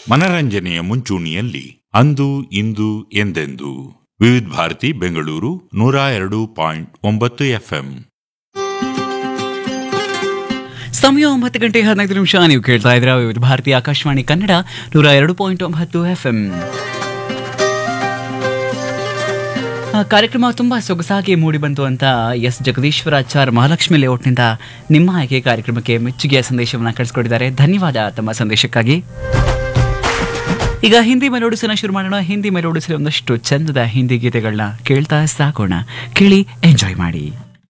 ಮನರಂಜನೆಯ ಮುಂಚೂಣಿಯಲ್ಲಿ ಅಂದು ಇಂದು ಎಂದೆಂದು ವಿವಿಧ ಭಾರತಿ ಬೆಂಗಳೂರು ನೂರ ಎರಡು ಪಾಯಿಂಟ್ ಒಂಬತ್ತು ಎಫ್ಎಂ ಸಮಯ ಒಂಬತ್ತು ಗಂಟೆ ಹದಿನೈದು ನಿಮಿಷ ನೀವು ಕೇಳ್ತಾ ಇದ್ರ ವಿವಿಧ ಭಾರತೀಯ ಆಕಾಶವಾಣಿ ಕನ್ನಡ ನೂರ ಎರಡು ಪಾಯಿಂಟ್ ಒಂಬತ್ತು ಎಫ್ ಎಂ ಕಾರ್ಯಕ್ರಮ ತುಂಬಾ ಸೊಗಸಾಗಿ ಮೂಡಿ ಬಂತು ಅಂತ ಎಸ್ ಜಗದೀಶ್ವರಾಚಾರ್ ಮಹಾಲಕ್ಷ್ಮಿ ಲೇಔಟ್ನಿಂದ ನಿಮ್ಮ ಆಯ್ಕೆ ಕಾರ್ಯಕ್ರಮಕ್ಕೆ ಮೆಚ್ಚುಗೆಯ ಸಂದೇಶವನ್ನು ಕಳಿಸ್ಕೊಟ್ಟಿದ್ದಾರೆ ಧನ್ಯವಾದ ತಮ್ಮ ಸಂದೇಶಕ್ಕಾಗಿ ಈಗ ಹಿಂದಿ ಮೆಲೋಡಿಸನ್ನ ಶುರು ಮಾಡೋಣ ಹಿಂದಿ ಮೆಲೋಡಿಸಲು ಒಂದಷ್ಟು ಚಂದದ ಹಿಂದಿ ಗೀತೆಗಳನ್ನ ಕೇಳ್ತಾ ಸಾಕೋಣ ಕೇಳಿ ಎಂಜಾಯ್ ಮಾಡಿ